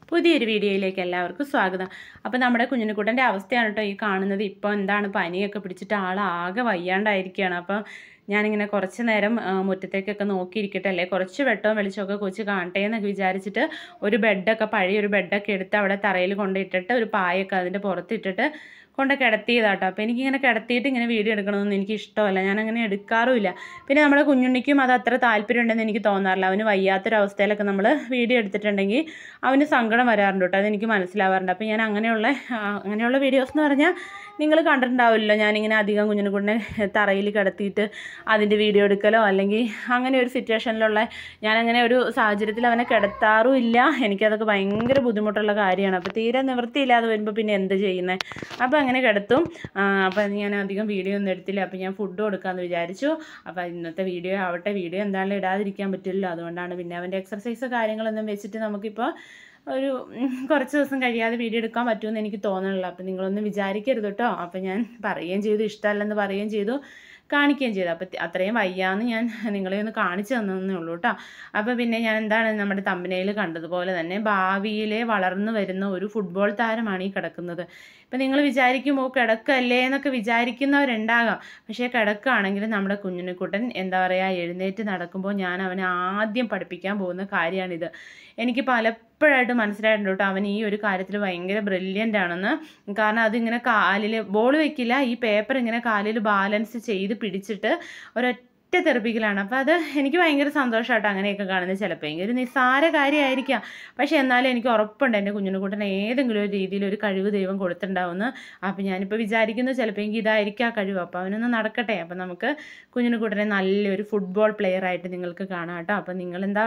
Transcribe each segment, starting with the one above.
പുതിയൊരു വീഡിയോയിലേക്ക് എല്ലാവർക്കും സ്വാഗതം അപ്പോൾ നമ്മുടെ കുഞ്ഞിനുക്കുട്ടൻ്റെ അവസ്ഥയാണ് കേട്ടോ ഈ കാണുന്നത് ഇപ്പോൾ എന്താണ് പനിയൊക്കെ പിടിച്ചിട്ട് ആളാകെ വയ്യാണ്ടായിരിക്കുകയാണ് അപ്പം ഞാനിങ്ങനെ കുറച്ച് നേരം ആ, മുറ്റത്തേക്കൊക്കെ നോക്കിയിരിക്കട്ടെ അല്ലേ കുറച്ച് വെട്ടവും വെളിച്ചമൊക്കെ കൊച്ച് കാണട്ടെ എന്നൊക്കെ വിചാരിച്ചിട്ട് ഒരു ബെഡൊക്കെ പഴയ ഒരു ബെഡൊക്കെ എടുത്ത് അവിടെ തറയിൽ കൊണ്ടിട്ടിട്ട് ഒരു പായൊക്കെ അതിൻ്റെ പുറത്തിട്ടിട്ട് കൊണ്ട് കിടത്തിയതാട്ടോ അപ്പോൾ എനിക്കിങ്ങനെ കിടത്തിയിട്ട് ഇങ്ങനെ വീഡിയോ എടുക്കണമെന്ന് എനിക്ക് ഇഷ്ടമല്ല ഞാൻ അങ്ങനെ എടുക്കാറുമില്ല പിന്നെ നമ്മുടെ കുഞ്ഞുണ്ണിക്കും അത് അത്ര താല്പര്യം ഉണ്ടെന്ന് എനിക്ക് തോന്നാറില്ല അവന് വയ്യാത്തൊരവസ്ഥയിലൊക്കെ നമ്മൾ വീഡിയോ എടുത്തിട്ടുണ്ടെങ്കിൽ അവന് സങ്കടം വരാറുണ്ട് കേട്ടോ അതെനിക്ക് മനസ്സിലാവാറുണ്ട് അപ്പോൾ ഞാൻ അങ്ങനെയുള്ള ആ, അങ്ങനെയുള്ള വീഡിയോസ് എന്ന് പറഞ്ഞാൽ നിങ്ങൾ കണ്ടിട്ടുണ്ടാവില്ലല്ലോ ഞാനിങ്ങനെ അധികം കുഞ്ഞിനെ കൊണ്ടിനെ തറയിൽ കിടത്തിയിട്ട് അതിൻ്റെ വീഡിയോ എടുക്കലോ അല്ലെങ്കിൽ അങ്ങനെ ഒരു സിറ്റുവേഷനിലുള്ള ഞാനങ്ങനെ ഒരു സാഹചര്യത്തിൽ അവനെ കിടത്താറും ഇല്ല എനിക്കതൊക്കെ ഭയങ്കര ബുദ്ധിമുട്ടുള്ള കാര്യമാണ് അപ്പോൾ തീരെ നിവൃത്തിയില്ലാതെ വരുമ്പോൾ പിന്നെ എന്ത് ചെയ്യുന്നത് അപ്പോൾ അങ്ങനെ കിടത്തും ആ, അപ്പോൾ ഞാൻ അധികം വീഡിയോ ഒന്നും എടുത്തില്ല അപ്പോൾ ഞാൻ ഫുഡ് കൊടുക്കാമെന്ന് വിചാരിച്ചു അപ്പോൾ ഇന്നത്തെ വീഡിയോ ആവട്ടെ വീഡിയോ എന്താണെങ്കിലും ഇടാതിരിക്കാൻ പറ്റില്ലല്ലോ അതുകൊണ്ടാണ് പിന്നെ അവൻ്റെ എക്സർസൈസ് കാര്യങ്ങളൊന്നും വെച്ചിട്ട് നമുക്കിപ്പോൾ ഒരു ഉം, കുറച്ച് ദിവസം കഴിയാതെ വീഡിയോ എടുക്കാൻ പറ്റുമെന്ന് എനിക്ക് തോന്നണില്ല അപ്പം നിങ്ങളൊന്നും വിചാരിക്കരുത് കേട്ടോ അപ്പം ഞാൻ പറയുകയും ചെയ്തു ഇഷ്ടമല്ലെന്ന് പറയുകയും ചെയ്തു കാണിക്കുകയും ചെയ്തു അപ്പം അത്രയും വയ്യാന്ന് ഞാൻ നിങ്ങളെ ഒന്ന് കാണിച്ചു തന്നതേ ഉള്ളൂ കേട്ടോ അപ്പോൾ പിന്നെ ഞാൻ എന്താണ് നമ്മുടെ തമ്പനയിൽ കണ്ടതുപോലെ തന്നെ ഭാവിയിലെ വളർന്നു വരുന്ന ഒരു ഫുട്ബോൾ താരമാണ് ഈ കിടക്കുന്നത് ഇപ്പം നിങ്ങൾ വിചാരിക്കുമ്പോൾ കിടക്കല്ലേ എന്നൊക്കെ വിചാരിക്കുന്നവരുണ്ടാകാം പക്ഷേ കിടക്കുകയാണെങ്കിൽ നമ്മുടെ കുഞ്ഞിനെക്കുട്ടൻ എന്താ പറയുക എഴുന്നേറ്റ് നടക്കുമ്പോൾ ഞാൻ അവനെ ആദ്യം പഠിപ്പിക്കാൻ പോകുന്ന കാര്യമാണിത് എനിക്ക് പലപ്പോഴായിട്ട് മനസ്സിലായിട്ടുണ്ട് കേട്ടോ അവൻ ഈ ഒരു കാര്യത്തിൽ ഭയങ്കര ബ്രില്യൻ്റ് ആണെന്ന് കാരണം അതിങ്ങനെ കാലിൽ ബോൾ വെക്കില്ല ഈ പേപ്പർ ഇങ്ങനെ കാലിൽ ബാലൻസ് ചെയ്ത് പിടിച്ചിട്ട് ഒരൊറ്റ തെറിപ്പിക്കലാണ് അപ്പോൾ അത് എനിക്ക് ഭയങ്കര സന്തോഷമാട്ടോ അങ്ങനെയൊക്കെ കാണുന്നത് ചിലപ്പോൾ ഒരു നിസ്സാര കാര്യമായിരിക്കാം പക്ഷേ എന്നാലും എനിക്ക് ഉറപ്പുണ്ട് എൻ്റെ കുഞ്ഞിനെക്കൂട്ടൻ ഏതെങ്കിലും ഒരു രീതിയിൽ ഒരു കഴിവ് ദൈവം കൊടുത്തിട്ടുണ്ടാവുമെന്ന് അപ്പോൾ ഞാനിപ്പോൾ വിചാരിക്കുന്നു ചിലപ്പോൾ എങ്കിൽ ഇതായിരിക്കും ആ കഴിവ് അപ്പോൾ അവനൊന്ന് നടക്കട്ടെ അപ്പോൾ നമുക്ക് കുഞ്ഞിനെക്കൂട്ടനെ നല്ലൊരു ഫുട്ബോൾ പ്ലെയർ ആയിട്ട് നിങ്ങൾക്ക് കാണാം കേട്ടോ അപ്പോൾ നിങ്ങൾ എന്താ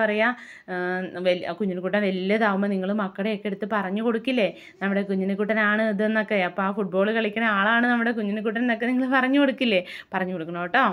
പറയുക വലിയ കുഞ്ഞിനെക്കൂട്ടൻ വലുതാവുമ്പോൾ നിങ്ങൾ മക്കളെയൊക്കെ എടുത്ത് പറഞ്ഞു കൊടുക്കില്ലേ നമ്മുടെ കുഞ്ഞിനെക്കൂട്ടനാണ് ഇതെന്നൊക്കെ അപ്പോൾ ആ ഫുട്ബോൾ കളിക്കുന്ന ആളാണ് നമ്മുടെ കുഞ്ഞിനെക്കൂട്ടൻ എന്നൊക്കെ നിങ്ങൾ പറഞ്ഞു കൊടുക്കില്ലേ പറഞ്ഞു കൊടുക്കണം കേട്ടോ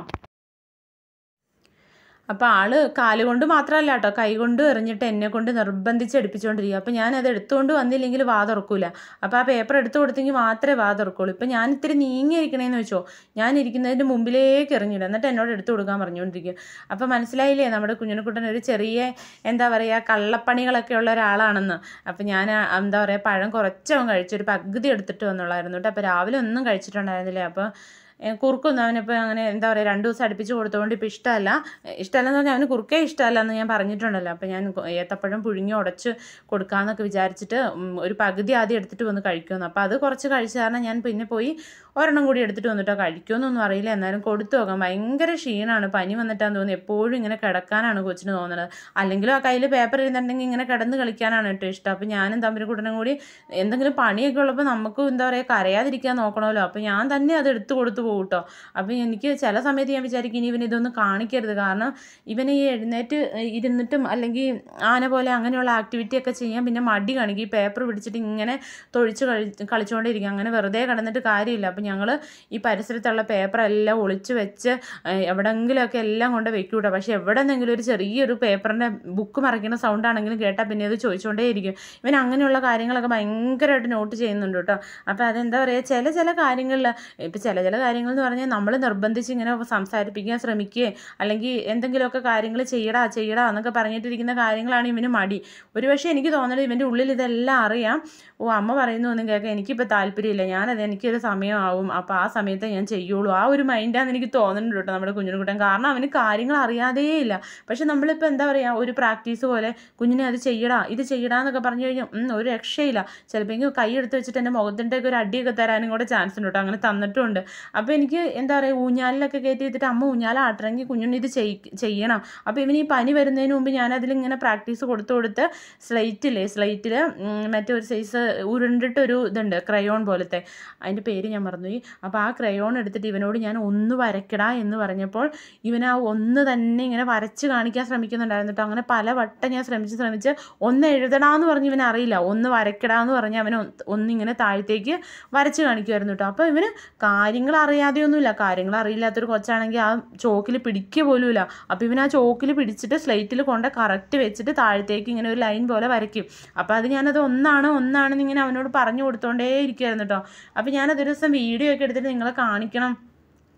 അപ്പോൾ ആള് കാലുകൊണ്ട് മാത്രമല്ല കേട്ടോ കൈ കൊണ്ട് എറിഞ്ഞിട്ട് എന്നെ കൊണ്ട് നിർബന്ധിച്ച് എടുപ്പിച്ചുകൊണ്ടിരിക്കുക അപ്പോൾ ഞാൻ അത് എടുത്തുകൊണ്ട് വന്നില്ലെങ്കിൽ വാ തുറക്കൂല അപ്പോൾ ആ പേപ്പർ എടുത്തു കൊടുത്തെങ്കിൽ മാത്രമേ വാ തുറക്കുള്ളൂ ഇപ്പം ഞാൻ ഇത്തിരി നീങ്ങിയിരിക്കണേന്ന് വെച്ചോ ഞാൻ ഇരിക്കുന്നതിൻ്റെ മുമ്പിലേക്ക് എറിഞ്ഞിടും എന്നിട്ട് എന്നോട് എടുത്തു കൊടുക്കാൻ പറഞ്ഞുകൊണ്ടിരിക്കും അപ്പോൾ മനസ്സിലായില്ലേ നമ്മുടെ കുഞ്ഞിനെക്കുട്ടൻ ഒരു ചെറിയ എന്താ പറയുക കള്ളപ്പണികളൊക്കെ ഉള്ള ഒരാളാണെന്ന് അപ്പോൾ ഞാൻ ആ, എന്താ പറയുക പഴം കുറച്ചവൻ കഴിച്ചു ഒരു പകുതി എടുത്തിട്ട് വന്നുള്ളായിരുന്നു കേട്ടോ അപ്പോൾ രാവിലെ ഒന്നും കഴിച്ചിട്ടുണ്ടായിരുന്നില്ല അപ്പോൾ ഏ, കുറുക്കൊന്നും അവനിപ്പോൾ അങ്ങനെ എന്താ പറയുക രണ്ട് ദിവസം അടുപ്പിച്ച് കൊടുത്തുകൊണ്ട് ഇപ്പോൾ ഇഷ്ടമല്ല ഏ, ഇഷ്ടമല്ലെന്ന് പറഞ്ഞാൽ അവന് കുറുക്കേ ഇഷ്ടമല്ല എന്ന് ഞാൻ പറഞ്ഞിട്ടുണ്ടല്ലോ അപ്പോൾ ഞാൻ കൊ- ഏത്തപ്പഴം പുഴുങ്ങി ഉടച്ച് കൊടുക്കാമെന്നൊക്കെ വിചാരിച്ചിട്ട് ഉം, ഒരു പകുതി ആദ്യം എടുത്തിട്ട് വന്ന് കഴിക്കുമെന്ന് അപ്പോൾ അത് കുറച്ച് കഴിച്ച കാരണം ഞാൻ പിന്നെ പോയി ഒരെണ്ണം കൂടി എടുത്തിട്ട് വന്നിട്ടോ കഴിക്കുമെന്നൊന്നും അറിയില്ല എന്നാലും കൊടുത്തു നോക്കാം ഭയങ്കര ക്ഷീണമാണ് പനി വന്നിട്ടാന്ന് തോന്നുന്നു എപ്പോഴും ഇങ്ങനെ കിടക്കാനാണ് കൊച്ചിന് തോന്നുന്നത് അല്ലെങ്കിലും ആ കയ്യിൽ പേപ്പർ ഇരുന്നിട്ടുണ്ടെങ്കിൽ ഇങ്ങനെ കിടന്ന് കളിക്കാനാണ് കേട്ടോ ഇഷ്ടം അപ്പോൾ ഞാനും തമ്മിൽ കൂട്ടനും കൂടി എന്തെങ്കിലും പണിയൊക്കെ ഉള്ളപ്പോൾ നമുക്ക് എന്താ പറയുക കരയാതിരിക്കാൻ നോക്കണമല്ലോ അപ്പോൾ ഞാൻ തന്നെ അത് എടുത്തു കൊടുത്തു പോകും കേട്ടോ അപ്പോൾ എനിക്ക് ചില സമയത്ത് ഞാൻ വിചാരിക്കും ഇനി ഇവൻ ഇതൊന്നും കാണിക്കരുത് കാരണം ഇവന് ഈ എഴുന്നേറ്റ് ഇരുന്നിട്ടും അല്ലെങ്കിൽ ആന പോലെ അങ്ങനെയുള്ള ആക്ടിവിറ്റി ഒക്കെ ചെയ്യാൻ പിന്നെ മടി കാണിക്കും ഈ പേപ്പർ പിടിച്ചിട്ട് ഇങ്ങനെ തൊഴിച്ച് കളി കളിച്ചുകൊണ്ടിരിക്കും അങ്ങനെ വെറുതെ കിടന്നിട്ട് കാര്യമില്ല അപ്പോൾ ഞങ്ങൾ ഈ പരിസരത്തുള്ള പേപ്പർ എല്ലാം ഒളിച്ച് വെച്ച് ഏഹ്, എവിടെയെങ്കിലുമൊക്കെ എല്ലാം കൊണ്ട് വെക്കും കേട്ടോ പക്ഷേ എവിടെന്നെങ്കിലും ഒരു ചെറിയൊരു പേപ്പറിൻ്റെ ബുക്ക് മറിക്കുന്ന സൗണ്ട് ആണെങ്കിലും കേട്ടാൽ പിന്നെ അത് ചോദിച്ചുകൊണ്ടേയിരിക്കും ഇവൻ അങ്ങനെയുള്ള കാര്യങ്ങളൊക്കെ ഭയങ്കരമായിട്ട് നോട്ട് ചെയ്യുന്നുണ്ട് കേട്ടോ അപ്പോൾ അതെന്താ പറയുക ചില ചില കാര്യങ്ങളിൽ ഇപ്പോൾ ചില ചില കാര്യങ്ങൾ എന്ന് പറഞ്ഞാൽ നമ്മൾ നിർബന്ധിച്ച് ഇങ്ങനെ സംസാരിപ്പിക്കാൻ ശ്രമിക്കുകയും അല്ലെങ്കിൽ എന്തെങ്കിലുമൊക്കെ കാര്യങ്ങൾ ചെയ്യടാ ചെയ്യടാ എന്നൊക്കെ പറഞ്ഞിട്ടിരിക്കുന്ന കാര്യങ്ങളാണ് ഇവന് മടി ഒരുപക്ഷെ എനിക്ക് തോന്നുന്നത് ഇവൻ്റെ ഉള്ളിൽ ഇതെല്ലാം അറിയാം ഓ അമ്മ പറയുന്നൊന്നും കേൾക്കാൻ എനിക്കിപ്പോൾ താല്പര്യമില്ല ഞാനത് എനിക്കൊരു സമയമാവും അപ്പോൾ ആ സമയത്ത് ഞാൻ ചെയ്യുള്ളൂ ആ ഒരു മൈൻഡാന്ന് എനിക്ക് തോന്നുന്നുണ്ട് കേട്ടോ നമ്മുടെ കുഞ്ഞിനുകുട്ടൻ കാരണം അവന് കാര്യങ്ങൾ അറിയാതേയില്ല പക്ഷെ നമ്മളിപ്പോൾ എന്താ പറയുക ഒരു പ്രാക്ടീസ് പോലെ കുഞ്ഞിനെ അത് ചെയ്യടാ ഇത് ചെയ്യടാ എന്നൊക്കെ പറഞ്ഞു കഴിഞ്ഞാൽ ഉം, ഒരു രക്ഷയില്ല ചിലപ്പോൾ കൈ എടുത്ത് വെച്ചിട്ട് എൻ്റെ മുഖത്തിൻ്റെ ഒരു അടിയൊക്കെ തരാനും കൂടെ ചാൻസ് ഉണ്ട് കേട്ടോ അങ്ങനെ തന്നിട്ടുമുണ്ട് അപ്പോൾ എനിക്ക് എന്താ പറയുക ഊഞ്ഞാലിലൊക്കെ കയറ്റി വെച്ചിട്ട് അമ്മ ഊഞ്ഞാല ആട്ടണമെങ്കിൽ കുഞ്ഞുണ്ണി ഇത് ചെയ് ചെയ്യണം അപ്പോൾ ഇവന് ഈ പനി വരുന്നതിന് മുമ്പ് ഞാൻ അതിലിങ്ങനെ പ്രാക്ടീസ് കൊടുത്ത് കൊടുത്ത് സ്ലൈറ്റില്ലേ സ്ലൈറ്റിൽ മറ്റേ ഒരു സൈസ് ഉരുണ്ടിട്ടൊരു ഇതുണ്ട് ക്രയോൺ പോലത്തെ അതിൻ്റെ പേര് ഞാൻ മറന്നുപോയി അപ്പോൾ ആ ക്രയോൺ എടുത്തിട്ട് ഇവനോട് ഞാൻ ഒന്ന് വരയ്ക്കടാ എന്ന് പറഞ്ഞപ്പോൾ ഇവൻ ആ ഒന്ന് തന്നെ ഇങ്ങനെ വരച്ച് കാണിക്കാൻ ശ്രമിക്കുന്നുണ്ടായിരുന്നു കേട്ടോ അങ്ങനെ പല വട്ടം ഞാൻ ശ്രമിച്ച് ശ്രമിച്ച് ഒന്ന് എഴുതടാന്ന് പറഞ്ഞ് ഇവന് അറിയില്ല ഒന്ന് വരയ്ക്കടാന്ന് പറഞ്ഞ് അവൻ ഒന്ന് ഒന്നിങ്ങനെ താഴത്തേക്ക് വരച്ച് കാണിക്കുമായിരുന്നു കേട്ടോ അപ്പോൾ ഇവന് കാര്യങ്ങൾ അറിയാതെയൊന്നുമില്ല കാര്യങ്ങൾ അറിയില്ലാത്തൊരു കൊച്ചാണെങ്കിൽ ആ ചോക്കിൽ പിടിക്കുക പോലുമില്ല അപ്പോൾ ഇവൻ ആ ചോക്കിൽ പിടിച്ചിട്ട് സ്ലേറ്റിൽ കൊണ്ട് കറക്റ്റ് വെച്ചിട്ട് താഴത്തേക്ക് ഇങ്ങനെ ഒരു ലൈൻ പോലെ വരയ്ക്കും അപ്പോൾ അത് ഞാനത് ഒന്നാണ് ഒന്നാണെന്ന് ഇങ്ങനെ അവനോട് പറഞ്ഞു കൊടുത്തോണ്ടേ ഇരിക്കുമായിരുന്നു കേട്ടോ അപ്പോൾ ഞാനതൊരു ദിവസം വീഡിയോ ഒക്കെ എടുത്തിട്ട് നിങ്ങളെ കാണിക്കണം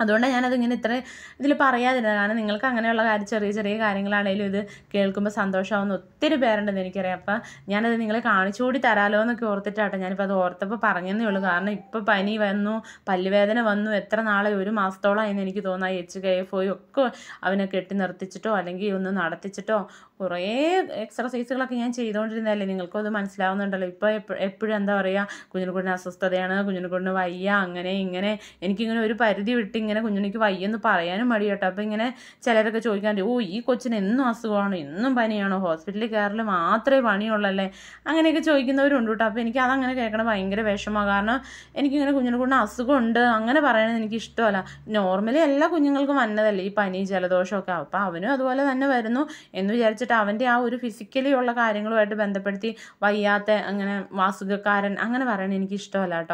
അതുകൊണ്ടാണ് ഞാനതിങ്ങനെ ഇത്ര ഇതിൽ പറയാതിരുന്നത് കാരണം നിങ്ങൾക്ക് അങ്ങനെയുള്ള കാര്യം ചെറിയ ചെറിയ കാര്യങ്ങളാണെങ്കിലും ഇത് കേൾക്കുമ്പോൾ സന്തോഷമാവുന്ന ഒത്തിരി പേരുണ്ടെന്ന് എനിക്കറിയാം അപ്പം ഞാനത് നിങ്ങളെ കാണിച്ചു കൂടി തരാമല്ലോ എന്നൊക്കെ ഓർത്തിട്ടാട്ടോ ഞാനിപ്പോൾ അത് ഓർത്തപ്പോൾ പറഞ്ഞതേ ഉള്ളൂ കാരണം ഇപ്പോൾ പനി വന്നു പല്ലുവേദന വന്നു എത്ര നാളെ ഒരു മാസത്തോളമായെന്ന് എനിക്ക് തോന്നുന്നു എച്ച് കെ എഫ് ഒയും ഒക്കെ അവനെ കെട്ടി നിർത്തിച്ചിട്ടോ അല്ലെങ്കിൽ ഒന്ന് നടത്തിച്ചിട്ടോ കുറേ എക്സർസൈസുകളൊക്കെ ഞാൻ ചെയ്തുകൊണ്ടിരുന്നതല്ലേ നിങ്ങൾക്കും അത് മനസ്സിലാവുന്നുണ്ടല്ലോ ഇപ്പോൾ എപ്പോഴും എന്താ പറയുക കുഞ്ഞിനെക്കൂടിന് അസ്വസ്ഥതയാണ് കുഞ്ഞിനെക്കൂടിന് വയ്യ അങ്ങനെ ഇങ്ങനെ എനിക്കിങ്ങനെ ഒരു പരിധി വിട്ട് ഇങ്ങനെ കുഞ്ഞിനിക്ക് വയ്യെന്ന് പറയാനും മടി കേട്ടോ അപ്പോൾ ഇങ്ങനെ ചിലരൊക്കെ ചോദിക്കാണ്ട് ഓ ഈ കൊച്ചിന് എന്നും അസുഖമാണോ എന്നും പനിയാണോ ഹോസ്പിറ്റലിൽ കയറൽ മാത്രമേ പണിയുള്ളല്ലേ അങ്ങനെയൊക്കെ ചോദിക്കുന്നവരുണ്ട് കേട്ടോ അപ്പോൾ എനിക്ക് അതങ്ങനെ കേൾക്കണം ഭയങ്കര വിഷമമാണ് കാരണം എനിക്കിങ്ങനെ കുഞ്ഞിനെക്കൂടിന് അസുഖമുണ്ട് അങ്ങനെ പറയണത് എനിക്ക് ഇഷ്ടമല്ല നോർമലി എല്ലാ കുഞ്ഞുങ്ങൾക്കും വന്നതല്ലേ ഈ പനി ജലദോഷമൊക്കെ അപ്പോൾ അവനും അതുപോലെ തന്നെ വരുന്നു എന്ന് വിചാരിച്ചിട്ട് അവൻ്റെ ആ ഒരു ഫിസിക്കലി ഉള്ള കാര്യങ്ങളുമായിട്ട് ബന്ധപ്പെടുത്തി വയ്യാത്ത അങ്ങനെ അസുഖക്കാരൻ അങ്ങനെ പറയണത് എനിക്ക് ഇഷ്ടമല്ല കേട്ടോ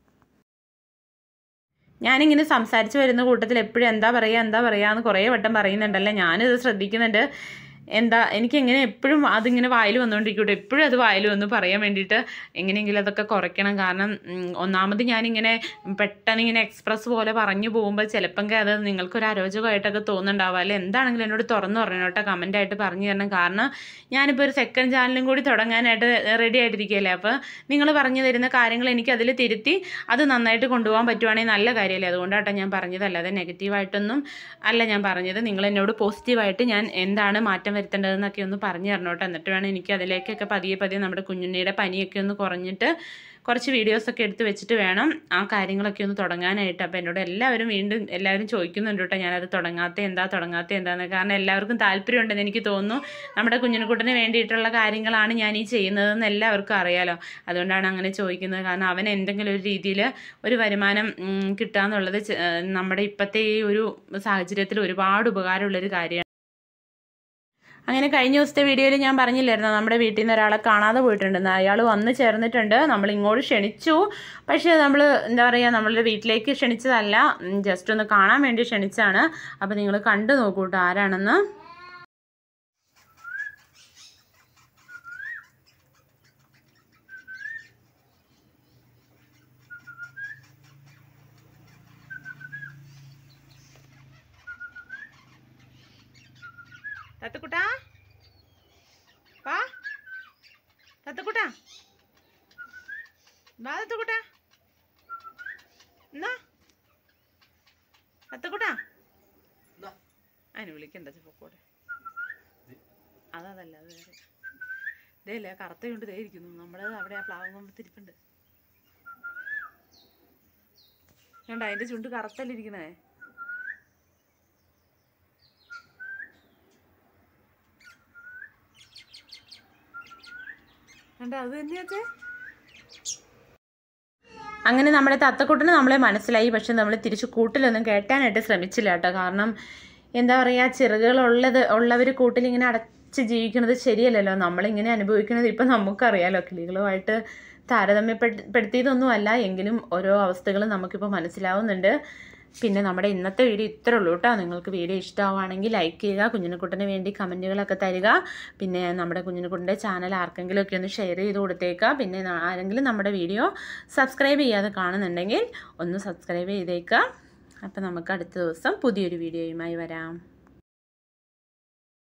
ഞാനിങ്ങനെ സംസാരിച്ച് വരുന്ന കൂട്ടത്തിൽ എപ്പോഴും എന്താ പറയുക എന്താ പറയുക എന്ന് കുറേ വട്ടം പറയുന്നുണ്ടല്ലേ ഞാനിത് ശ്രദ്ധിക്കുന്നുണ്ട് എന്താ എനിക്കെങ്ങനെ എപ്പോഴും അതിങ്ങനെ വായിൽ വന്നുകൊണ്ടിരിക്കട്ടെ എപ്പോഴും അത് വായിൽ വന്ന് പറയാൻ വേണ്ടിയിട്ട് എങ്ങനെയെങ്കിലും അതൊക്കെ കുറയ്ക്കണം കാരണം ഉം, ഒന്നാമത് ഞാനിങ്ങനെ പെട്ടെന്ന് ഇങ്ങനെ എക്സ്പ്രസ് പോലെ പറഞ്ഞു പോകുമ്പോൾ ചിലപ്പം അത് നിങ്ങൾക്കൊരു അരോചകമായിട്ടൊക്കെ തോന്നുന്നുണ്ടാവുക അല്ലെ എന്താണെങ്കിലും എന്നോട് തുറന്നു പറഞ്ഞു കേട്ടോ കമൻ്റായിട്ട് പറഞ്ഞു തരണം കാരണം ഞാനിപ്പോൾ ഒരു സെക്കൻഡ് ചാനലും കൂടി തുടങ്ങാനായിട്ട് റെഡി ആയിട്ടിരിക്കുകയല്ലേ അപ്പോൾ നിങ്ങൾ പറഞ്ഞു തരുന്ന കാര്യങ്ങൾ എനിക്ക് അതിൽ തിരുത്തി അത് നന്നായിട്ട് കൊണ്ടുപോകാൻ പറ്റുവാണെങ്കിൽ നല്ല കാര്യമല്ലേ അതുകൊണ്ടാട്ടോ ഞാൻ പറഞ്ഞത് അല്ലാതെ നെഗറ്റീവായിട്ടൊന്നും അല്ല ഞാൻ പറഞ്ഞത് നിങ്ങൾ എന്നോട് പോസിറ്റീവായിട്ട് ഞാൻ എന്താണ് മാറ്റം വരുത്തേണ്ടതെന്നൊക്കെ ഒന്ന് പറഞ്ഞു തരണം കേട്ടോ എന്നിട്ട് വേണം എനിക്ക് അതിലേക്കൊക്കെ പതിയെ പതിയെ നമ്മുടെ കുഞ്ഞുണ്ണിയുടെ പനിയൊക്കെ ഒന്ന് കുറഞ്ഞിട്ട് കുറച്ച് വീഡിയോസൊക്കെ എടുത്ത് വെച്ചിട്ട് വേണം ആ കാര്യങ്ങളൊക്കെ ഒന്ന് തുടങ്ങാനായിട്ട് അപ്പോൾ എന്നോട് എല്ലാവരും വീണ്ടും എല്ലാവരും ചോദിക്കുന്നുണ്ട് കേട്ടോ ഞാനത് തുടങ്ങാത്ത എന്താ തുടങ്ങാത്ത എന്താന്ന് കാരണം എല്ലാവർക്കും താല്പര്യമുണ്ടെന്ന് എനിക്ക് തോന്നുന്നു നമ്മുടെ കുഞ്ഞിനെക്കുട്ടന് വേണ്ടിയിട്ടുള്ള കാര്യങ്ങളാണ് ഞാൻ ഈ ചെയ്യുന്നതെന്ന് എല്ലാവർക്കും അറിയാലോ അതുകൊണ്ടാണ് അങ്ങനെ ചോദിക്കുന്നത് കാരണം അവൻ എന്തെങ്കിലും ഒരു രീതിയിൽ ഒരു വരുമാനം ഉം, കിട്ടുക എന്നുള്ളത് ചെ- ഏഹ് നമ്മുടെ ഇപ്പോഴത്തെ ഈ ഒരു സാഹചര്യത്തിൽ ഒരുപാട് ഉപകാരമുള്ളൊരു കാര്യമാണ് അങ്ങനെ കഴിഞ്ഞ ദിവസത്തെ വീഡിയോയിൽ ഞാൻ പറഞ്ഞില്ലായിരുന്നു നമ്മുടെ വീട്ടിൽ നിന്ന് ഒരാളെ കാണാതെ പോയിട്ടുണ്ടെന്ന് അയാൾ വന്ന് ചേർന്നിട്ടുണ്ട് നമ്മൾ ഇങ്ങോട്ട് ക്ഷണിച്ചു പക്ഷേ നമ്മൾ എന്താ പറയുക നമ്മളുടെ വീട്ടിലേക്ക് ക്ഷണിച്ചതല്ല ജസ്റ്റ് ഒന്ന് കാണാൻ വേണ്ടി ക്ഷണിച്ചാണ് അപ്പോൾ നിങ്ങൾ കണ്ടു നോക്കൂ കേട്ടോ ആരാണെന്ന് തത്തുക്കുട്ടാ വാ തത്തുക്കുട്ടാ വാ തത്തുക്കുട്ടാ എന്നാ തത്തുക്കുട്ടാ അതിന് വിളിക്കണ്ട പൊക്കോടെ അതല്ല അത് വേറെ ദേ ഇല്ലേ കറുത്ത കൊണ്ട് ദേ ഇരിക്കുന്നു നമ്മുടെ അവിടെ ആ പ്ലാവ് കൊമ്പത്തിരിപ്പുണ്ട് കണ്ട അതിന്റെ ചുണ്ട് കറുത്തല്ലേ ഇരിക്കണേ കണ്ട അത് തന്നെയാച്ചേ അങ്ങനെ നമ്മുടെ തത്തക്കുട്ടന് നമ്മളെ മനസ്സിലായി പക്ഷെ നമ്മൾ തിരിച്ച് കൂട്ടിലൊന്നും കയറ്റാനായിട്ട് ശ്രമിച്ചില്ല കേട്ടോ കാരണം എന്താ പറയുക ചിറകുകളുള്ളത് ഉള്ളവർ കൂട്ടിലിങ്ങനെ അടച്ച് ജീവിക്കുന്നത് ശരിയല്ലല്ലോ നമ്മളിങ്ങനെ അനുഭവിക്കുന്നത് ഇപ്പം നമുക്കറിയാലോ കിളികളുമായിട്ട് താരതമ്യപ്പെടുത്തിയതൊന്നുമല്ല എങ്കിലും ഓരോ അവസ്ഥകളും നമുക്കിപ്പോൾ മനസ്സിലാവുന്നുണ്ട് പിന്നെ നമ്മുടെ ഇന്നത്തെ വീഡിയോ ഇത്രേ ഉള്ളൂ കേട്ടോ നിങ്ങൾക്ക് വീഡിയോ ഇഷ്ടമാവുകയാണെങ്കിൽ ലൈക്ക് ചെയ്യുക കുഞ്ഞിനെക്കുട്ടന് വേണ്ടി കമൻറ്റുകളൊക്കെ തരിക പിന്നെ നമ്മുടെ കുഞ്ഞിനെക്കുട്ടൻ്റെ ചാനൽ ആർക്കെങ്കിലും ഒക്കെ ഒന്ന് ഷെയർ ചെയ്ത് കൊടുത്തേക്കുക പിന്നെ ന- ആരെങ്കിലും നമ്മുടെ വീഡിയോ സബ്സ്ക്രൈബ് ചെയ്യാതെ കാണുന്നുണ്ടെങ്കിൽ ഒന്ന് സബ്സ്ക്രൈബ് ചെയ്തേക്കുക അപ്പോൾ നമുക്ക് അടുത്ത ദിവസം പുതിയൊരു വീഡിയോയുമായി വരാം